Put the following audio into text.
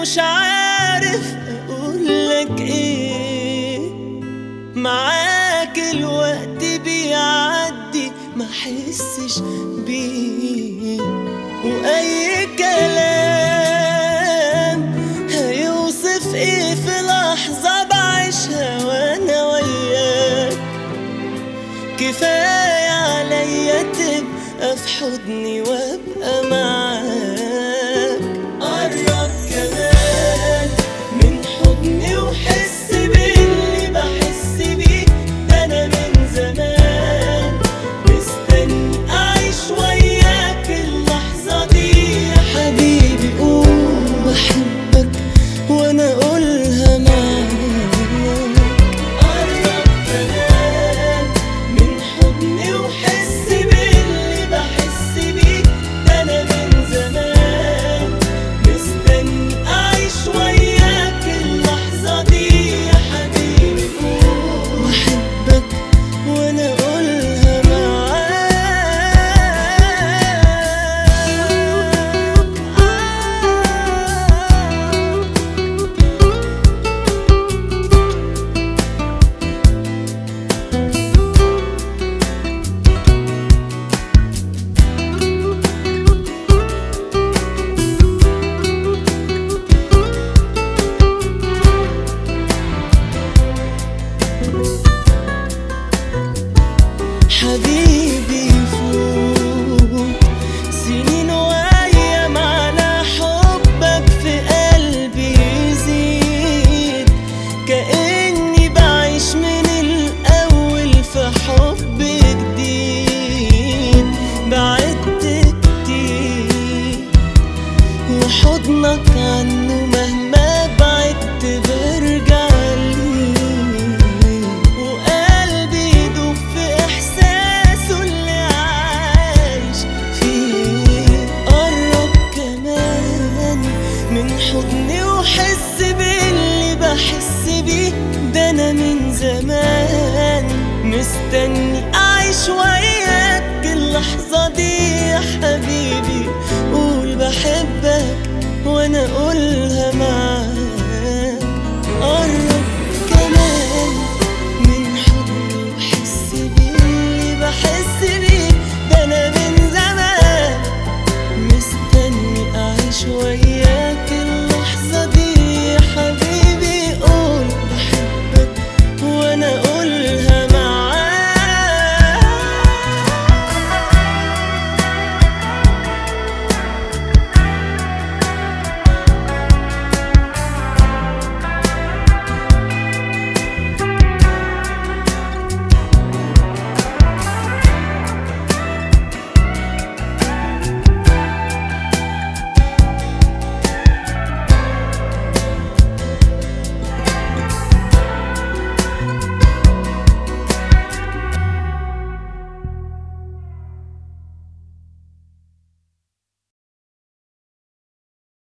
مش عارف اقولك ايه معاك الوقت بيعدي ما حسش بيه واي كلام هيوصف ايه في لحظة بعيشها وانا وياك كفاية عليا تبقى في حضني وابقى معاك قرب كمان من حضني وحس باللي بحس بيه ده انا من زمان مستني اعيش وياك اللحظة دي يا حبيبي قول بحبك وانا اقولها معاك قرب كمان من حضني وحس باللي بحس بيه ده انا من زمان مستني اعيش وياك اللحظة دي يا حبيبي قول بحبك وانا اقولها معاك حبيبي فوق سنين وايام على حبك في قلبي يزيد كأني بعيش من الأول في حب جديد بعدت كتير وحضنك عنه مهما